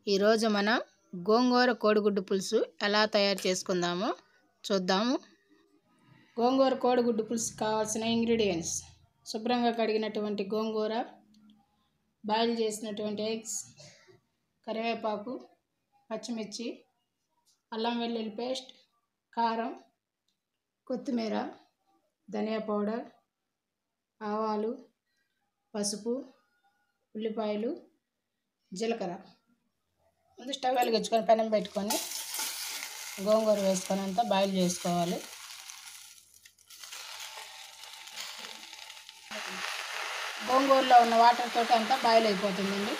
ఈరోజు మనం గోంగూర కోడిగుడ్డు పులుసు ఎలా తయారు చేసుకుందామో చూద్దాము గోంగూర కోడిగుడ్డు పులుసు కావాల్సిన ఇంగ్రీడియంట్స్ శుభ్రంగా కడిగినటువంటి గోంగూర బాయిల్ చేసినటువంటి ఎగ్స్ కరివేపాకు పచ్చిమిర్చి అల్లం వెల్లుల్లి పేస్ట్ కారం కొత్తిమీర ధనియా పౌడర్ ఆవాలు పసుపు ఉల్లిపాయలు జీలకర్ర ముందు స్టవ్ వెలిగించుకొని పెనం పెట్టుకొని గోంగూర వేసుకొని అంతా బాయిల్ చేసుకోవాలి గోంగూరలో ఉన్న వాటర్ తోటి అంతా బాయిల్ అయిపోతుందండి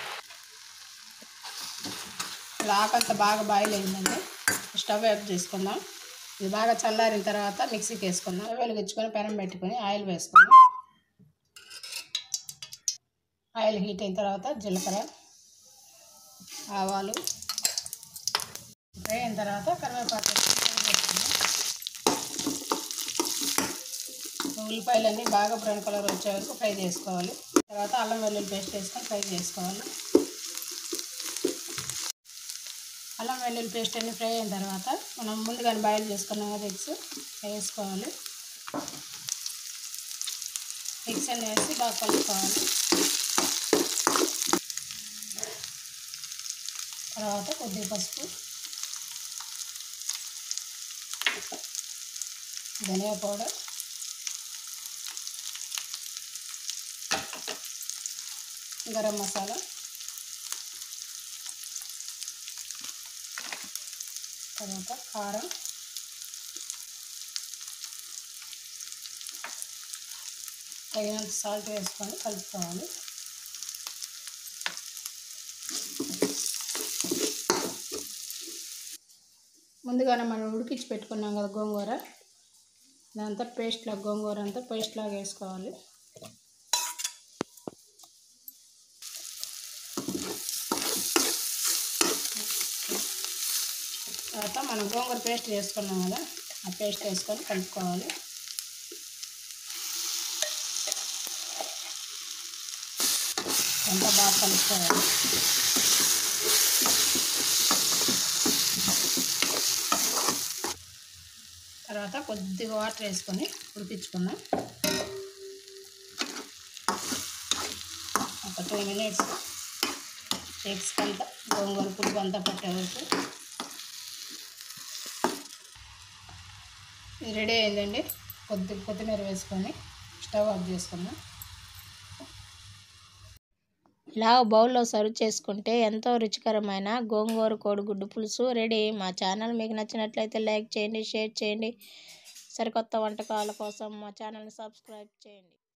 ఇలా ఆకంతా బాగా బాయిల్ అయిందండి స్టవ్ ఆఫ్ చేసుకుందాం ఇది బాగా చల్లారిన తర్వాత మిక్సీకి వేసుకుందాం వెలిగించుకొని పెనం పెట్టుకొని ఆయిల్ వేసుకుందాం ఆయిల్ హీట్ అయిన తర్వాత జీలకర్ర ఆవాలు ఫ్రై అయిన తర్వాత కరివేపాకు ఉల్లిపాయలన్నీ బాగా బ్రౌన్ కలర్ వచ్చే వరకు ఫ్రై చేసుకోవాలి తర్వాత అల్లం వెల్లుల్లి పేస్ట్ వేసుకొని ఫ్రై చేసుకోవాలి అల్లం వెల్లుల్లి పేస్ట్ అన్ని ఫ్రై అయిన తర్వాత మనం ముందుగానే బాయిల్ చేసుకున్నాం కదా ఎగ్స్ వేసుకోవాలి ఎగ్స్ అన్ని వేసి బాగా కలుపుకోవాలి తర్వాత కొద్దిగా పసుపు ధనియా పౌడర్ గరం మసాలా తర్వాత కారం తగినంత సాల్ట్ వేసుకొని కలుపుకోవాలి ముందుగానే మనం ఉడికించి పెట్టుకున్నాం కదా గోంగూర దాంతో పేస్ట్లా గోంగూర అంతా పేస్ట్ లాగా వేసుకోవాలి తర్వాత మనం గోంగూర పేస్ట్ చేసుకున్నాం కదా ఆ పేస్ట్ వేసుకొని కలుపుకోవాలి అంతా బాగా కలుపుకోవాలి తర్వాత కొద్దిగా వాటర్ వేసుకొని ఉడిపించుకుందాం ఒక టూ మినిట్స్ ఎగ్స్ అంతా గోంగూర పులుపు అంతా పట్టే వరకు ఇది రెడీ అయిందండి కొద్ది కొత్తిమీర వేసుకొని స్టవ్ ఆఫ్ చేసుకుందాం ఇలా బౌల్లో సర్వ్ చేసుకుంటే ఎంతో రుచికరమైన గోంగూర కోడిగుడ్డు పులుసు రెడీ మా ఛానల్ మీకు నచ్చినట్లయితే లైక్ చేయండి షేర్ చేయండి సరికొత్త వంటకాల కోసం మా ఛానల్ని సబ్స్క్రైబ్ చేయండి